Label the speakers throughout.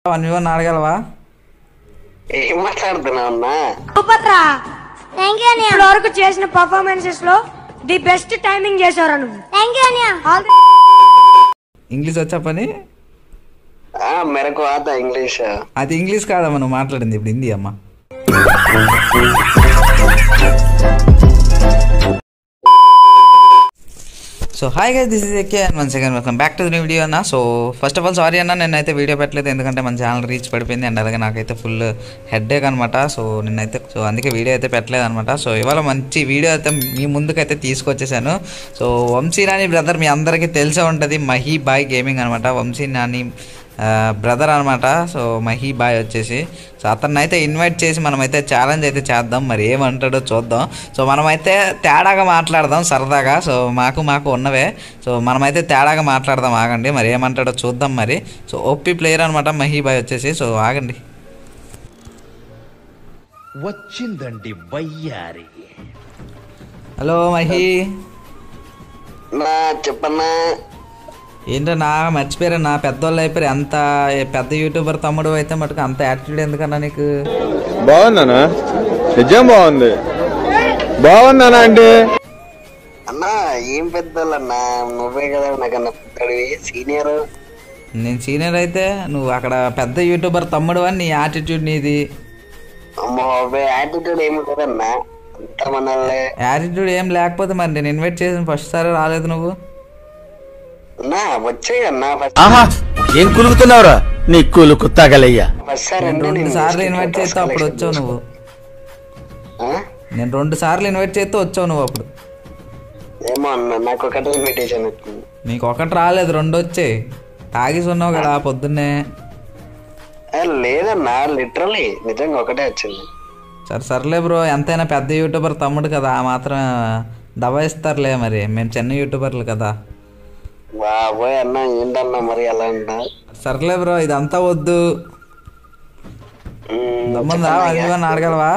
Speaker 1: One one ఆడగలవా
Speaker 2: ఏం మాట్లాడుతున్నావు అన్నా
Speaker 3: సూపర్ రా థ్యాంక్ యూ అన్నయ్య ఇప్పటి వరకు చేసిన పర్ఫార్మెన్సెస్ లో ది బెస్ట్ టైమింగ్ చేశారు నువ్వు థ్యాంక్ యూ అన్నయ్య ఆల్ ది
Speaker 1: ఇంగ్లీష్ వచ్చా పని
Speaker 2: ఆ, మెరకు ఆత ఇంగ్లీష్
Speaker 1: అది ఇంగ్లీష్ కాదమ్మా నువ్వు మాట్లాడింది ఇప్పుడు హిందీ అమ్మా so hi guys this is AK and one second welcome back to the video అన్న so first of all sorry అన్న నేనైతే వీడియో పెట్టలేదు ఎందుకంటే మన ఛానల్ రీచ్ పడిపోయింది అండ్ అలాగే నాకైతే ఫుల్ హెడ్ఏక్ అనమాట సో నిన్నైతే సో అందుకే వీడియో అయితే పెట్టలేదు అనమాట సో ఇవాళ మంచి వీడియో అయితే మీ ముందుకైతే తీసుకొచ్చేసాను సో వంశీ నాని బ్రదర్ మీ అందరికీ తెలిసే ఉంటుంది మహీ బాయ్ గేమింగ్ అనమాట వంశీ నాని బ్రదర్ అనమాట సో మహీ బాయ్ వచ్చేసి సో అతన్ని అయితే ఇన్వైట్ చేసి మనమైతే ఛాలెంజ్ అయితే చేద్దాం మరి ఏమంటాడో చూద్దాం సో మనమైతే తేడాగా మాట్లాడదాం సరదాగా సో మాకు మాకు ఉన్నవే సో మనమైతే తేడాగా మాట్లాడదాం ఆగండి మరి ఏమంటాడో చూద్దాం మరి సో ఓపీ ప్లేయర్ అనమాట మహీ బాయ్ వచ్చేసి సో ఆగండి
Speaker 4: వచ్చిందండి వయ్యారి
Speaker 1: హలో మహీ
Speaker 2: నా చెప్పన్నా
Speaker 1: ఏంటో నా మర్చిపోయారు నా పెద్దోళ్ళు అయిపోయారు ఎంత పెద్ద యూట్యూబర్ తమ్ముడు అయితే మటుకు అంత యాటిట్యూడ్ ఎందుకన్నా నీకు
Speaker 5: బాగుందనా నిజం బాగుంది బాగుందనా అంటే
Speaker 2: అన్నా ఏం పెద్దోళ్ళన్నా నువ్వే కదా నాకన్నా పెద్దడివి సీనియర్
Speaker 1: నేను సీనియర్ అయితే నువ్వు అక్కడ పెద్ద యూట్యూబర్ తమ్ముడు అని నీ యాటిట్యూడ్ నీది
Speaker 2: అమ్మో యాటిట్యూడ్ ఏమి లేదన్నా అంత మనల్ని
Speaker 1: యాటిట్యూడ్ ఏం లేకపోతే మరి నేను ఇన్వైట్ చేసిన ఫస్ట్ సారి రాలేదు నువ్వు
Speaker 2: అన్నా వచ్చాయి అన్నా ఫస్ట్
Speaker 4: ఆహా ఏం కులుకుతున్నావురా నీ కులుకు తగలయ్యా
Speaker 2: ఫస్ట్ సార్
Speaker 1: నేను
Speaker 2: అంటే
Speaker 1: రెండు
Speaker 2: నేను
Speaker 1: సార్లు
Speaker 2: district
Speaker 1: ఇన్వైట్
Speaker 2: photos
Speaker 1: చేస్తే అప్పుడు
Speaker 2: collection
Speaker 1: వచ్చావు నువ్వు
Speaker 2: ఆ?
Speaker 1: నేను రెండు సార్లు ఇన్వైట్ చేస్తే వచ్చావు నువ్వు అప్పుడు
Speaker 2: ఏమో అన్న నాకు ఒకటే ఇన్విటేషన్ వచ్చింది
Speaker 1: నీకు ఒకటి రాలేదు రెండు వచ్చాయి తాగేసి ఉన్నావు కదా పొద్దున్నే
Speaker 2: ఏ, లేదన్నా లిటరలీ నిజంగా ఒకటే వచ్చింది
Speaker 1: సరే సర్లే బ్రో ఎంతైనా పెద్ద యూట్యూబర్ తమ్ముడు కదా ఆ మాత్రం దబాయిస్తారులే మరి మేము చిన్న యూట్యూబర్లు కదా
Speaker 2: బాబోయ్ అన్న ఏంటన్నా మరి అలా అంటా
Speaker 1: సర్లే బ్రో ఇదంతా వద్దు దమ్ముందా వన్ వన్ ఆడగలవా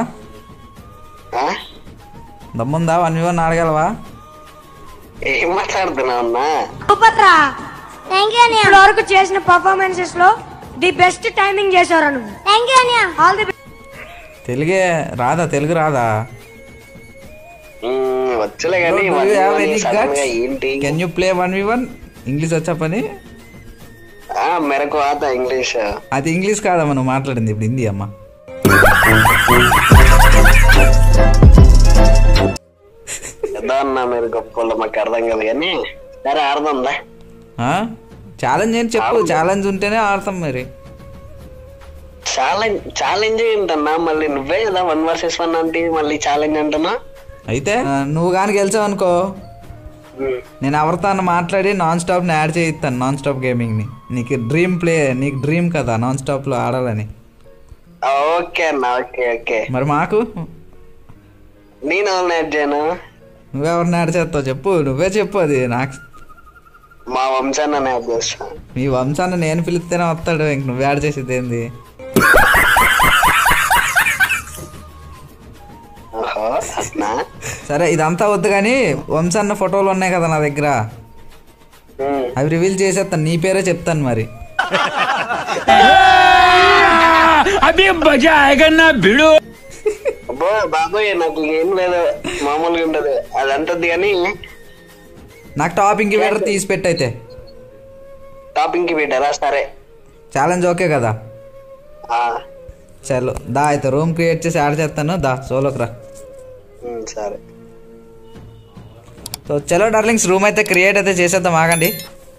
Speaker 1: దమ్ముందా వన్ వన్ ఆడగలవా
Speaker 2: ఏం మాట్లాడుతున్నావు అన్నా
Speaker 3: సూపర్ రా థ్యాంక్ యూ అన్నయ్య ఇప్పటి వరకు చేసిన పర్ఫార్మెన్సెస్ లో ది బెస్ట్ టైమింగ్ చేశారు నువ్వు థ్యాంక్ యూ అన్నయ్య ఆల్ ది
Speaker 1: తెలుగే రాదా తెలుగు రాదా
Speaker 2: మ్మ్, వచ్చలే కానీ వన్ వన్ సడన్ గా ఏంటి
Speaker 1: can you play one v one English వచ్చా పని
Speaker 2: ఆ, మెరకు ఆత ఇంగ్లీష్
Speaker 1: అది ఇంగ్లీష్ కాదమ్మా నువ్వు మాట్లాడింది ఇప్పుడు హిందీ అమ్మా
Speaker 2: ఏదో అన్నా మీరు గొప్ప మాకు అర్థం కాదు కానీ సరే ఆడదాందా
Speaker 1: ఛాలెంజ్ ఏంటి చెప్పు ఛాలెంజ్ ఉంటేనే ఆడతాం మరి
Speaker 2: ఛాలెంజ్ ఛాలెంజ్ ఏంటన్నా మళ్ళీ నువ్వే కదా వన్ వర్సెస్ వన్ అంటే మళ్ళీ ఛాలెంజ్ అంటున్నా
Speaker 1: అయితే ఆ, నువ్వు కానీ గెలిచావు అనుకో
Speaker 2: మ్మ్.
Speaker 1: నేను ఎవరితో మాట్లాడి నాన్ స్టాప్ని యాడ్ చేయిస్తాను నాన్ స్టాప్ గేమింగ్ని నీకు డ్రీమ్ ప్లే నీకు డ్రీమ్ కదా నాన్ స్టాప్లో ఆడాలని
Speaker 2: ఆ, ఓకే అన్న ఓకే ఓకే
Speaker 1: మరి మాకు
Speaker 2: నేను ఎవరిని యాడ్ చేయను
Speaker 1: నువ్వెవరిని యాడ్ చేస్తావు చెప్పు నువ్వే చెప్పు అది నాకు
Speaker 2: మా వంశాన్ని యాడ్ చేస్తా
Speaker 1: మీ వంశాన్ని నేను పిలిస్తేనే వస్తాడు ఇంక నువ్వు యాడ్ చేసేది ఏంది
Speaker 2: ఓహో అట్నా
Speaker 1: సరే ఇదంతా వద్దు కానీ వంశాన్న ఫోటోలు ఉన్నాయి కదా నా దగ్గర
Speaker 2: మ్మ్.
Speaker 1: అవి రివీల్ చేసేస్తాను నీ పేరే చెప్తాను మరి
Speaker 2: అబ్బో బాబోయ్ నాకు ఏం లేదు మామూలుగా ఉండదు అది అంటది కానీ
Speaker 1: నాకు టాపింగ్ వేటర్ తీసి పెట్టయితే
Speaker 2: టాపింగ్ కి పెట్టారా సరే
Speaker 1: ఛాలెంజ్ ఓకే కదా
Speaker 2: ఆ,
Speaker 1: చలో దా అయితే రూమ్ క్రియేట్ చేసి యాడ్ చేస్తాను దా సోలోకి రా
Speaker 2: మ్మ్, సరే
Speaker 1: సో చలో డార్లింగ్స్ రూమ్ అయితే క్రియేట్ అయితే చేసేద్దాం ఆగండి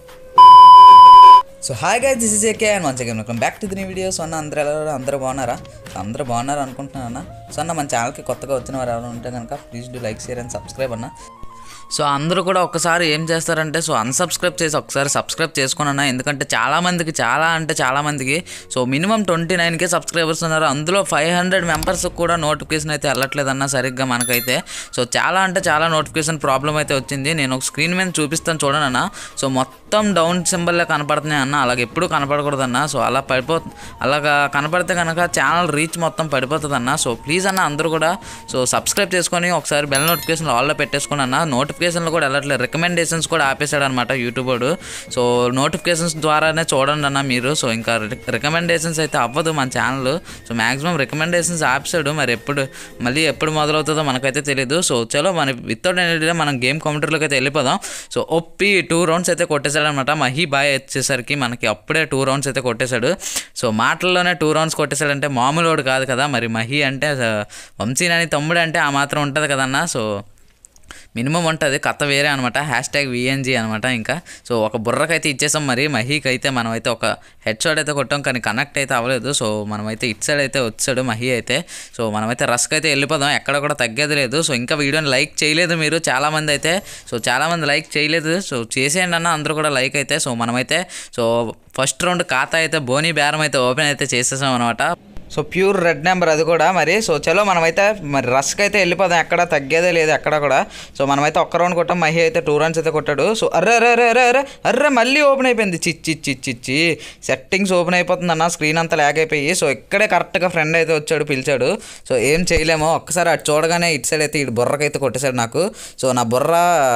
Speaker 1: so hi guys this is AK and once again welcome back to the videos అన్న అందరూ ఎలా ఉన్నారు? అందరూ బాగున్నారా సో అందరూ బాగున్నారు అనుకుంటున్నాను అన్న సో అన్న మన ఛానల్కి కొత్తగా వచ్చిన వారు ఎవరైనా ఉంటే కనుక please do like share and subscribe అన్న సో అందరూ కూడా ఒక్కసారి ఏం చేస్తారంటే సో అన్సబ్స్క్రైబ్ చేసి ఒకసారి సబ్స్క్రైబ్ చేసుకున్నా ఎందుకంటే చాలా మందికి చాలా అంటే చాలా మందికి so minimum twenty nine K subscribers ఉన్నారు అందులో ఫైవ్ హండ్రెడ్ మెంబర్స్ కూడా నోటిఫికేషన్ అయితే వెళ్ళట్లేదన్న సరిగ్గా మనకైతే సో చాలా అంటే చాలా నోటిఫికేషన్ ప్రాబ్లం అయితే వచ్చింది నేను ఒక స్క్రీన్ మీద చూపిస్తాను చూడండి అన్న సో మొత్తం డౌన్ సింబల్లే కనపడుతున్నాయి అన్న అలాగ ఎప్పుడు కనపడకూడదు అన్న సో అలా పడిపో అలాగా కనపడితే కనుక ఛానల్ రీచ్ మొత్తం పడిపోతుంది అన్న సో ప్లీజ్ అన్న అందరూ కూడా సో సబ్స్క్రైబ్ చేసుకొని ఒకసారి బెల్ నోటిఫికేషన్ ఆల్లో పెట్టేసుకోండి అన్న నోటిఫికేషన్ నోటిఫికేషన్లు కూడా వెళ్ళట్లేదు రికమెండేషన్స్ కూడా ఆపేశాడు అనమాట యూట్యూబ్ వాడు సో నోటిఫికేషన్స్ ద్వారానే చూడండి అన్న మీరు సో ఇంకా రికమెండేషన్స్ అయితే అవ్వదు మన ఛానల్ సో మ్యాక్సిమం రికమెండేషన్స్ ఆపేశాడు మరి ఎప్పుడు మళ్ళీ ఎప్పుడు మొదలవుతుందో మనకైతే తెలియదు సో చలో మన వితౌట్ ఎనీ మనం గేమ్ కౌంటర్లోకి అయితే వెళ్ళిపోదాం సో ఒప్పి టూ రౌండ్స్ అయితే కొట్టేశాడు అనమాట మహీ బాయ్ వచ్చేసరికి మనకి అప్పుడే టూ రౌండ్స్ అయితే కొట్టేశాడు సో మాటల్లోనే టూ రౌండ్స్ కొట్టేశాడంటే మామూలు వాడు కాదు కదా మరి మహి అంటే ఆ, వంశీనాని తమ్ముడు అంటే ఆ మాత్రం ఉంటుంది కదన్నా సో మినిమం ఉంటుంది కథ వేరే అనమాట హ్యాష్ ట్యాగ్ విఎన్జీ అనమాట ఇంకా సో ఒక బుర్రకైతే ఇచ్చేసాం మరి మహీకి అయితే మనం అయితే ఒక హెడ్ షాట్ అయితే కొట్టాం కానీ కనెక్ట్ అయితే అవ్వలేదు సో మనమైతే ఇట్ సైడ్ అయితే వచ్చాడు మహీ అయితే సో మనమైతే రస్క్ అయితే వెళ్ళిపోదాం ఎక్కడ కూడా తగ్గేది లేదు సో ఇంకా వీడియోని లైక్ చేయలేదు మీరు చాలామంది అయితే సో చాలామంది లైక్ చేయలేదు సో చేసేయండి అన్న అందరూ కూడా లైక్ అయితే సో మనమైతే సో ఫస్ట్ రౌండ్ ఖాతా అయితే బోనీ బేరం అయితే ఓపెన్ అయితే చేసేసాం అనమాట సో ప్యూర్ రెడ్ నెంబర్ అది కూడా మరి సో చలో మనమైతే మరి రస్క్ అయితే వెళ్ళిపోదాం ఎక్కడ తగ్గేదే లేదు ఎక్కడ కూడా సో మనమైతే ఒక్క రౌండ్ కొట్టాం మహి అయితే టూ రౌండ్స్ అయితే కొట్టాడు సో అర్రే అర్రే అర్రే అర్రే అర్రే అర్రే మళ్ళీ ఓపెన్ అయిపోయింది చిచ్చి చిచ్చి చిచ్చి సెట్టింగ్స్ ఓపెన్ అయిపోతుంది అన్న స్క్రీన్ అంతా ల్యాగ్ అయిపోయి సో ఇక్కడే కరెక్ట్గా ఫ్రెండ్ అయితే వచ్చాడు పిలిచాడు సో ఏం చేయలేము ఒక్కసారి అటు చూడగానే ఇటు సైడ్ అయితే ఇటు బుర్రకైతే కొట్టేశాడు నాకు సో నా బుర్ర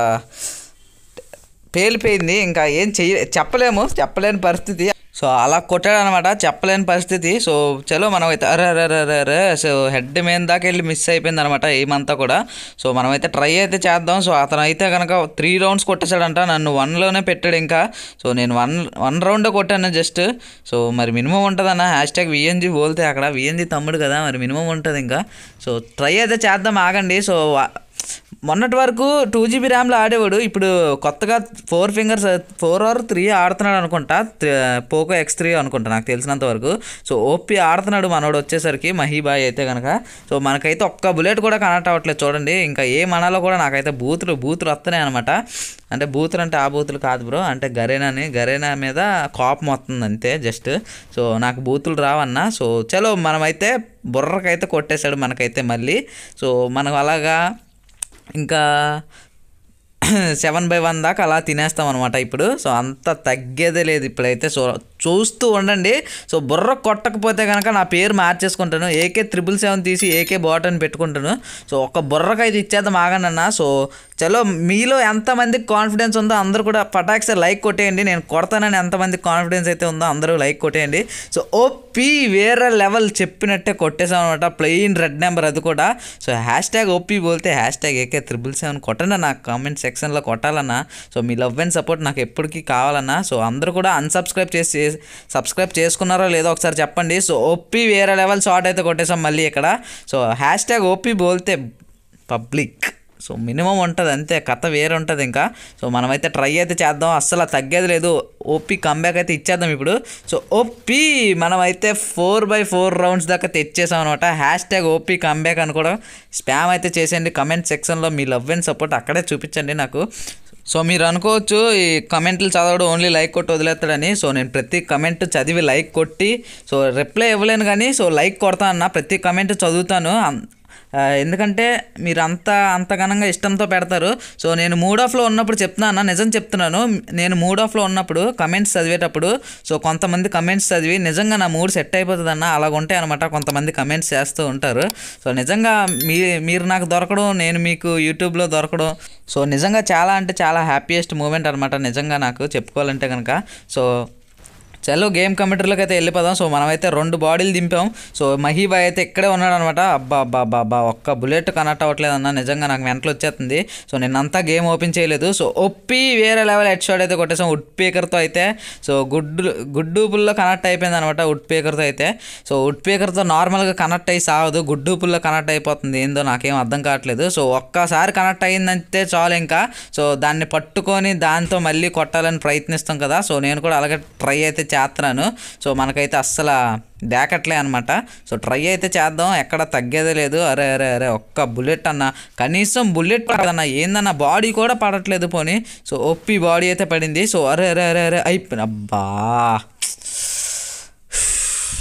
Speaker 1: పేలిపోయింది ఇంకా ఏం చెయ్య చెప్పలేము చెప్పలేని పరిస్థితి సో అలా కొట్టాడు అనమాట చెప్పలేని పరిస్థితి సో చలో మనం అయితే అరే అరే అరే అరే అరే సో హెడ్ మీద దాకా వెళ్ళి మిస్ అయిపోయింది అనమాట ఏమంతా కూడా సో మనమైతే ట్రై అయితే చేద్దాం సో అతను అయితే కనుక త్రీ రౌండ్స్ కొట్టేశాడంట నన్ను వన్లోనే పెట్టాడు ఇంకా సో నేను వన్ వన్ రౌండ్ కొట్టాను జస్ట్ సో మరి మినిమం ఉంటుంది అన్న హ్యాష్ ట్యాగ్ విఎన్జీ పోలితే అక్కడ విఎన్జీ తమ్ముడు కదా మరి మినిమం ఉంటుంది ఇంకా సో ట్రై అయితే చేద్దాం ఆగండి సో వా- మొన్నటి వరకు టూ జీబీ ర్యామ్లో ఆడేవాడు ఇప్పుడు కొత్తగా four fingers four or three ఆడుతున్నాడు అనుకుంటా పోకో ఎక్స్ త్రీ అనుకుంటా నాకు తెలిసినంత వరకు సో ఓపీ ఆడుతున్నాడు మనోడు వచ్చేసరికి మహీబాయ్ అయితే కనుక సో మనకైతే ఒక్క బుల్లెట్ కూడా కనెక్ట్ అవ్వట్లేదు చూడండి ఇంకా ఏ మనాలో కూడా నాకైతే బూతులు బూతులు వస్తున్నాయి అనమాట అంటే బూతులు అంటే ఆ బూతులు కాదు బ్రో అంటే గరేనాని గరేనా మీద కోపం వస్తుంది అంతే జస్ట్ సో నాకు బూతులు రావన్నా సో చలో మనమైతే బుర్రకైతే కొట్టేశాడు మనకైతే మళ్ళీ సో మనం అలాగా ఇంకా సెవెన్ బై వన్ దాకా అలా తినేస్తాం అనమాట ఇప్పుడు సో అంత తగ్గేదే లేదు ఇప్పుడైతే సో చూస్తూ ఉండండి సో బుర్ర కొట్టకపోతే కనుక నా పేరు మార్చేసుకుంటాను ఏకే త్రిబుల్ సెవెన్ తీసి ఏకే బాట్ అని పెట్టుకుంటాను సో ఒక బుర్రకైతే ఇచ్చేద్దాం ఆగండి సో చలో మీలో ఎంతమందికి కాన్ఫిడెన్స్ ఉందో అందరూ కూడా పటాక్స్ లైక్ కొట్టేయండి నేను కొడతానని ఎంతమందికి కాన్ఫిడెన్స్ అయితే ఉందో అందరూ లైక్ కొట్టేయండి సో ఓపీ వేరే లెవెల్ చెప్పినట్టే కొట్టేసాం అనమాట ప్లెయిన్ రెడ్ నెంబర్ అది కూడా సో హ్యాష్ ట్యాగ్ ఓపీ బోల్తే hash tag AK triple seven కొట్టండి నాకు కామెంట్ సెక్షన్లో కొట్టాలన్నా సో మీ లవ్ అండ్ సపోర్ట్ నాకు ఎప్పటికీ కావాలన్నా సో అందరూ కూడా అన్సబ్స్క్రైబ్ చేసి సబ్స్క్రైబ్ చేసుకున్నారో లేదో ఒకసారి చెప్పండి సో ఓపీ వేరే లెవెల్ షార్ట్ అయితే కొట్టేసాం మళ్ళీ ఇక్కడ సో హ్యాష్ ట్యాగ్ ఓపీ బోల్తే పబ్లిక్ సో మినిమం ఉంటుంది అంతే కథ వేరే ఉంటుంది ఇంకా సో మనమైతే ట్రై అయితే చేద్దాం అస్సలు తగ్గేది లేదు ఓపీ కంబ్యాక్ అయితే ఇచ్చేద్దాం ఇప్పుడు సో ఓపీ మనమైతే ఫోర్ బై ఫోర్ రౌండ్స్ దాకా తెచ్చేసాం అనమాట హ్యాష్ ట్యాగ్ ఓపీ కంబ్యాక్ అని కూడా స్పామ్ అయితే చేసేయండి కమెంట్ సెక్షన్లో మీ లవ్ అండ్ సపోర్ట్ అక్కడే చూపించండి నాకు సో మీరు అనుకోవచ్చు ఈ కమెంట్లు చదవడం ఓన్లీ లైక్ కొట్టి వదిలేస్తాడని సో నేను ప్రతి కమెంట్ చదివి లైక్ కొట్టి సో రిప్లై ఇవ్వలేను కానీ సో లైక్ కొడతా అన్న ప్రతి కమెంట్ చదువుతాను అన్- ఆ, ఎందుకంటే మీరు అంత అంత ఘనంగా ఇష్టంతో పెడతారు సో నేను మూడ్ ఆఫ్లో ఉన్నప్పుడు చెప్తున్నాను నిజం చెప్తున్నాను నేను మూడ్ ఆఫ్లో ఉన్నప్పుడు కమెంట్స్ చదివేటప్పుడు సో కొంతమంది కమెంట్స్ చదివి నిజంగా నా మూడ్ సెట్ అయిపోతుంది అన్న అలాగ ఉంటాయి అనమాట కొంతమంది కమెంట్స్ చేస్తూ ఉంటారు సో నిజంగా మీ మీరు నాకు దొరకడం నేను మీకు యూట్యూబ్లో దొరకడం సో నిజంగా చాలా అంటే చాలా హ్యాపీయెస్ట్ మూమెంట్ అనమాట నిజంగా నాకు చెప్పుకోవాలంటే కనుక సో చలో గేమ్ కంప్యూటర్లోకి అయితే వెళ్ళిపోదాం సో మనమైతే రెండు బాడీలు దింపాం సో మహీబాయ్ అయితే ఇక్కడే ఉన్నాడు అనమాట అబ్బా అబ్బా అబ్బా అబ్బా ఒక్క బుల్లెట్ కనెక్ట్ అవ్వట్లేదు అన్న నిజంగా నాకు మెంటలు వచ్చేస్తుంది సో నిన్నంతా గేమ్ ఓపెన్ చేయలేదు సో ఒప్పి వేరే లెవెల్ హెడ్ షాట్ అయితే కొట్టేసాం వుడ్ పేకర్తో అయితే సో గుడ్డు గుడ్డు పుల్లో కనెక్ట్ అయిపోయింది అనమాట వుడ్ పేకర్తో అయితే సో వుడ్ పేకర్తో నార్మల్గా కనెక్ట్ అయ్యి సాగదు గుడ్డు పుల్లో కనెక్ట్ అయిపోతుంది ఏందో నాకేం అర్థం కావట్లేదు సో ఒక్కసారి కనెక్ట్ అయ్యిందంటే చాలు ఇంకా సో దాన్ని పట్టుకొని దాంతో మళ్ళీ కొట్టాలని ప్రయత్నిస్తాం కదా సో నేను కూడా అలాగే ట్రై అయితే చేస్తున్నాను సో మనకైతే అస్సలు దాకట్లే అనమాట సో ట్రై అయితే చేద్దాం ఎక్కడ తగ్గేదే లేదు అరే అరే అరే ఒక్క బుల్లెట్ అన్న కనీసం బుల్లెట్ పడదన్న ఏందన్న బాడీ కూడా పడట్లేదు పోనీ సో ఒప్పి బాడీ అయితే పడింది సో అరే అరే అరే అరే అయిపోయింది అబ్బా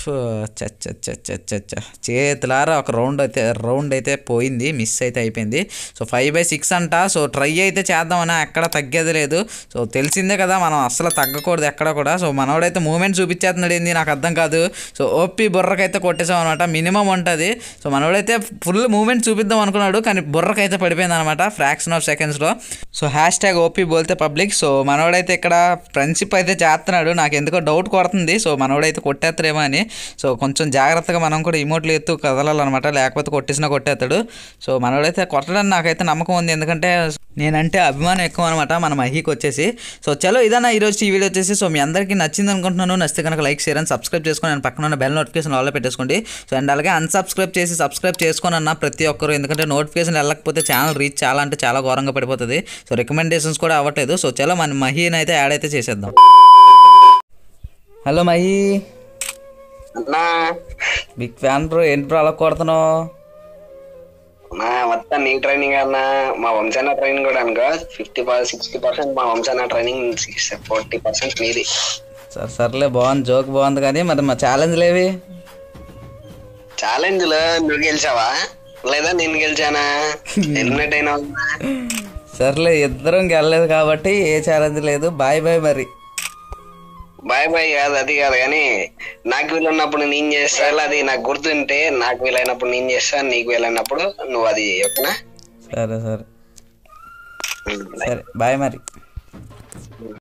Speaker 1: చచ్చ చేతులారా ఒక రౌండ్ అయితే రౌండ్ అయితే పోయింది మిస్ అయితే అయిపోయింది సో ఫైవ్ బై సిక్స్ అంట సో ట్రై అయితే చేద్దామని ఎక్కడ తగ్గేది లేదు సో తెలిసిందే కదా మనం అస్సలు తగ్గకూడదు ఎక్కడ కూడా సో మనోడైతే మూమెంట్ చూపించేస్తున్నాడు ఏంది నాకు అర్థం కాదు సో ఓపి బుర్రకైతే కొట్టేసాం అనమాట మినిమం ఉంటుంది సో మనోడైతే ఫుల్ మూమెంట్ చూపిద్దాం అనుకున్నాడు కానీ బుర్రకైతే పడిపోయింది అనమాట ఫ్రాక్షన్ ఆఫ్ సెకండ్స్లో సో హ్యాష్ ట్యాగ్ ఓపీ బోల్తే పబ్లిక్ సో మనోడైతే ఇక్కడ ఫ్రెండ్షిప్ అయితే చేస్తున్నాడు నాకు ఎందుకో డౌట్ కొడుతుంది సో మనోడైతే కొట్టేస్తారేమో అని సో కొంచెం జాగ్రత్తగా మనం కూడా ఇమోట్లు ఎత్తు కదలాలన్నమాట లేకపోతే కొట్టేసినా కొట్టేస్తాడు సో మనోడైతే కొట్టడానికి నాకైతే నమ్మకం ఉంది ఎందుకంటే నేనంటే అభిమానం ఎక్కువ అనమాట మన మహీకి వచ్చేసి సో చలో ఇదన్నా ఈరోజు ఈ వీడియో వచ్చేసి సో మీ అందరికీ నచ్చింది అనుకుంటున్నాను నచ్చితే కనుక లైక్ షేర్ అని సబ్స్క్రైబ్ చేసుకొని నేను పక్కన ఉన్న బెల్ నోటిఫికేషన్ ఆల్లో పెట్టేసుకోండి సో అండ్ అలాగే అన్సబ్స్క్రైబ్ చేసి సబ్స్క్రైబ్ చేసుకొని అన్న ప్రతి ఒక్కరు ఎందుకంటే నోటిఫికేషన్ వెళ్ళకపోతే ఛానల్ రీచ్ చాలా అంటే చాలా ఘోరంగా పడిపోతుంది సో రికమెండేషన్స్ కూడా అవ్వట్లేదు సో చలో మన మహీని అయితే యాడ్ అయితే చేసేద్దాం హలో మహీ
Speaker 2: అన్నా
Speaker 1: బిగ్ ఫ్యాన్ బ్రో ఏంటి బ్రో అలా కొడుతున్నావు
Speaker 2: నా మొత్తం నీ ట్రైనింగ్ అన్నా మా వంశాన ట్రైనింగ్ కూడా అనుకో ఫిఫ్టీ సిక్స్టీ పర్సెంట్ మా వంశాన ట్రైనింగ్ ఫోర్టీ పర్సెంట్ మీది
Speaker 1: సరే సర్లే బాగుంది జోక్ బాగుంది కానీ మరి మా ఛాలెంజ్లు ఏవి
Speaker 2: ఛాలెంజ్ లో నువ్వు గెలిచావా లేదా నేను గెలిచానా ఎలిమినేట్ అయినా
Speaker 1: సర్లే ఇద్దరం గెలలేదు కాబట్టి ఏ ఛాలెంజ్ లేదు బాయ్ బాయ్ మరి
Speaker 2: బాయ్ బాయ్ కాదు అది కాదు కానీ నాకు వీలున్నప్పుడు నేను చేస్తా అది నాకు గుర్తుంటే నాకు వీలైనప్పుడు నేను చేస్తా నీకు వీలైనప్పుడు నువ్వు అది చెప్పనా
Speaker 1: సరే సరే సరే బాయ్ మరి